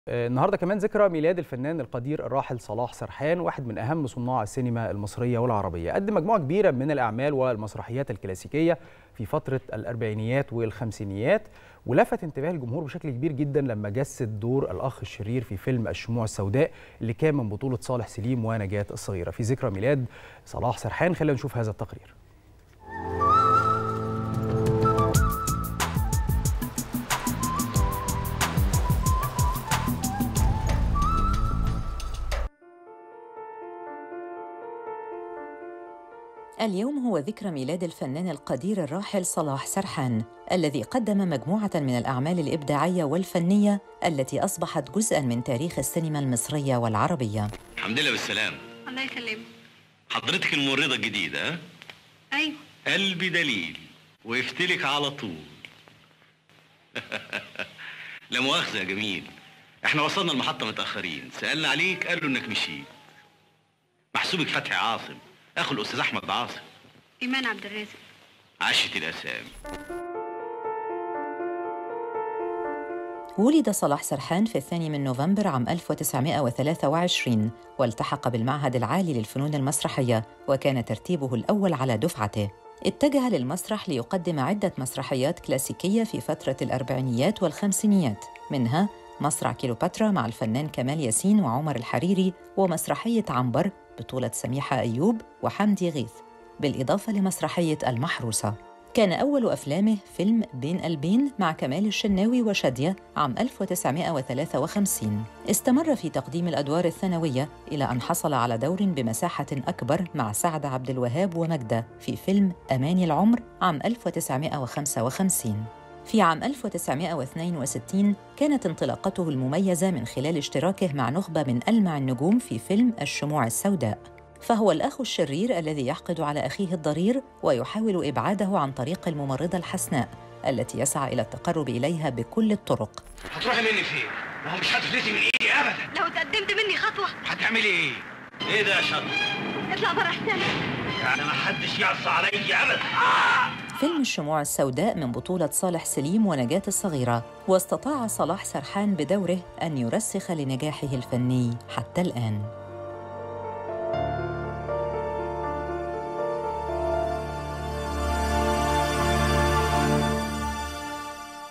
النهارده كمان ذكرى ميلاد الفنان القدير الراحل صلاح سرحان واحد من اهم صناع السينما المصريه والعربيه قدم مجموعه كبيره من الاعمال والمسرحيات الكلاسيكيه في فتره الاربعينيات والخمسينيات ولفت انتباه الجمهور بشكل كبير جدا لما جسد دور الاخ الشرير في فيلم الشموع السوداء اللي كان من بطوله صالح سليم ونجاه الصغيره في ذكرى ميلاد صلاح سرحان خلينا نشوف هذا التقرير اليوم هو ذكرى ميلاد الفنان القدير الراحل صلاح سرحان الذي قدم مجموعة من الأعمال الإبداعية والفنية التي أصبحت جزءاً من تاريخ السينما المصرية والعربية الحمد لله بالسلام الله يسلمك حضرتك الممرضة الجديدة ها؟ ايوه قلبي دليل وقفت لك على طول لا مؤاخذة يا جميل احنا وصلنا المحطة متأخرين سألنا عليك قالوا انك مشيت محسوبك فتحي عاصم اخو الاستاذ احمد عاصم ايمان عبد الرازق عشت الاسامي ولد صلاح سرحان في الثاني من نوفمبر عام 1923 والتحق بالمعهد العالي للفنون المسرحية وكان ترتيبه الأول على دفعته اتجه للمسرح ليقدم عدة مسرحيات كلاسيكية في فترة الأربعينيات والخمسينيات منها مسرح كيلوباترا مع الفنان كمال ياسين وعمر الحريري ومسرحية عنبر بطولة سميحة أيوب وحمدي غيث بالإضافة لمسرحية المحروسة كان أول أفلامه فيلم بين قلبين مع كمال الشناوي وشادية عام 1953 استمر في تقديم الأدوار الثانوية إلى أن حصل على دور بمساحة أكبر مع سعد عبد الوهاب ومجدة في فيلم أماني العمر عام 1955 في عام 1962 كانت انطلاقته المميزة من خلال اشتراكه مع نخبة من ألمع النجوم في فيلم الشموع السوداء فهو الأخ الشرير الذي يحقد على أخيه الضرير ويحاول إبعاده عن طريق الممرضة الحسناء التي يسعى إلى التقرب إليها بكل الطرق هتروحي مني فين؟ ما هو مش هتفلتي من ايدي ابدا لو تقدمت مني خطوه هتعملي ايه؟ ايه ده يا شط؟ اطلع بره احسن يعني ما حدش يعصى عليا ابدا فيلم الشموع السوداء من بطولة صالح سليم ونجاة الصغيرة واستطاع صلاح سرحان بدوره أن يرسخ لنجاحه الفني حتى الآن